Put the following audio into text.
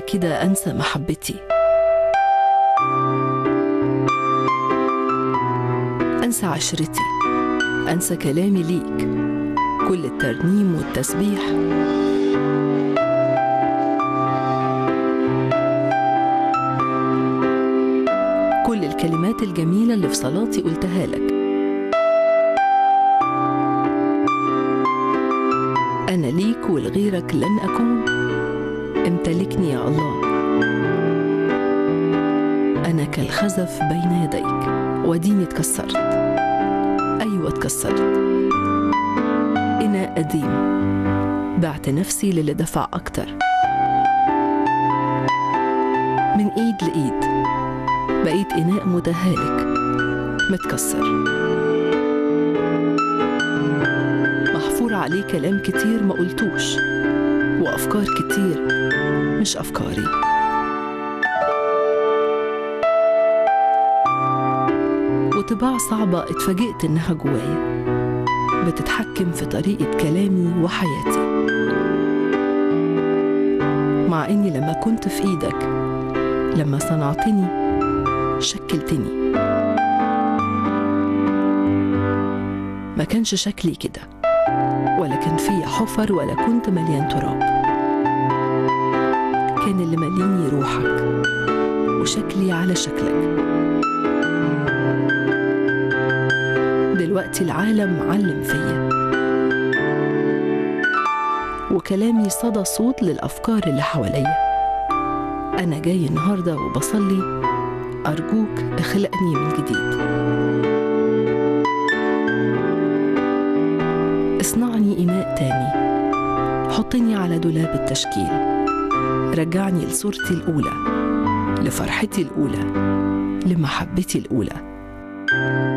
كده أنسى محبتي أنسى عشرتي أنسى كلامي ليك كل الترنيم والتسبيح كل الكلمات الجميلة اللي في صلاتي قلتها لك أنا ليك ولغيرك لن أكون امتلكني يا الله أنا كالخزف بين يديك وديني اتكسرت أيوة اتكسرت إناء قديم بعت نفسي للي دفع أكتر من إيد لإيد بقيت إناء متهالك متكسر محفور عليه كلام كتير ما قلتوش وأفكار كتير مش أفكاري وطباع صعبة اتفاجئت إنها جوايا بتتحكم في طريقة كلامي وحياتي مع إني لما كنت في إيدك لما صنعتني شكلتني ما كانش شكلي كده ولا كان فيا حفر ولا كنت مليان تراب كان اللي مليني روحك وشكلي على شكلك دلوقتي العالم علم فيا وكلامي صدى صوت للأفكار اللي حواليا أنا جاي النهاردة وبصلي أرجوك اخلقني من جديد اصنعني إناء تاني حطني على دولاب التشكيل رجعني لصورتي الأولى لفرحتي الأولى لمحبتي الأولى